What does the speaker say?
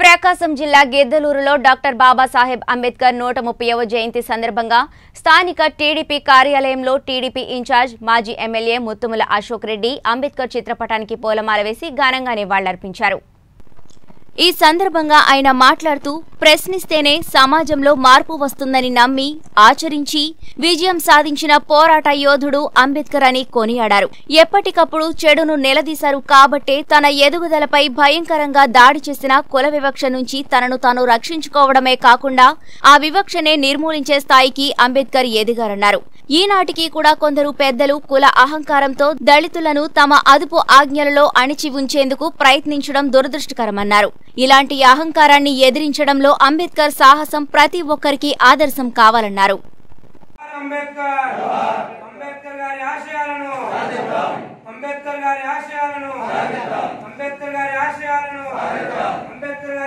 ప్రకాశం జిల్లా గిద్దలూరులో డాక్టర్ బాబాసాహెబ్ అంబేద్కర్ నూట ముప్పైవ జయంతి సందర్భంగా స్థానిక టీడీపీ కార్యాలయంలో టీడీపీ ఇన్ఛార్జ్ మాజీ ఎమ్మెల్యే ముత్తుముల అశోక్ రెడ్డి అంబేద్కర్ చిత్రపటానికి పూలమాల వేసి ఘనంగా నివాళులర్పించారు ఈ సందర్భంగా ఆయన మాట్లాడుతూ ప్రశ్నిస్తేనే సమాజంలో మార్పు వస్తుందని నమ్మి ఆచరించి విజయం సాధించిన పోరాట యోధుడు అంబేద్కర్ అని కొనియాడారు ఎప్పటికప్పుడు చెడును నిలదీశారు కాబట్టే తన ఎదుగుదలపై భయంకరంగా దాడి చేసిన కుల వివక్ష నుంచి తనను తాను రక్షించుకోవడమే కాకుండా ఆ వివక్షనే నిర్మూలించే స్థాయికి అంబేద్కర్ ఎదిగారన్నారు ఈనాటికి కూడా కొందరు పెద్దలు కుల అహంకారంతో దళితులను తమ అదుపు ఆజ్ఞలలో అణిచి ఉంచేందుకు ప్రయత్నించడం దురదృష్టకరమన్నారు ఇలాంటి అహంకారాన్ని ఎదిరించడంలో అంబేద్కర్ సాహసం ప్రతి ఒక్కరికి ఆదర్శం కావాలన్నారు అంబేద్కర్ అంబేద్కర్ గారి ఆశయాలను అంబేద్కర్ గారి ఆశయాలను అంబేద్కర్ గారి ఆశయాలను అంబేద్కర్ గారి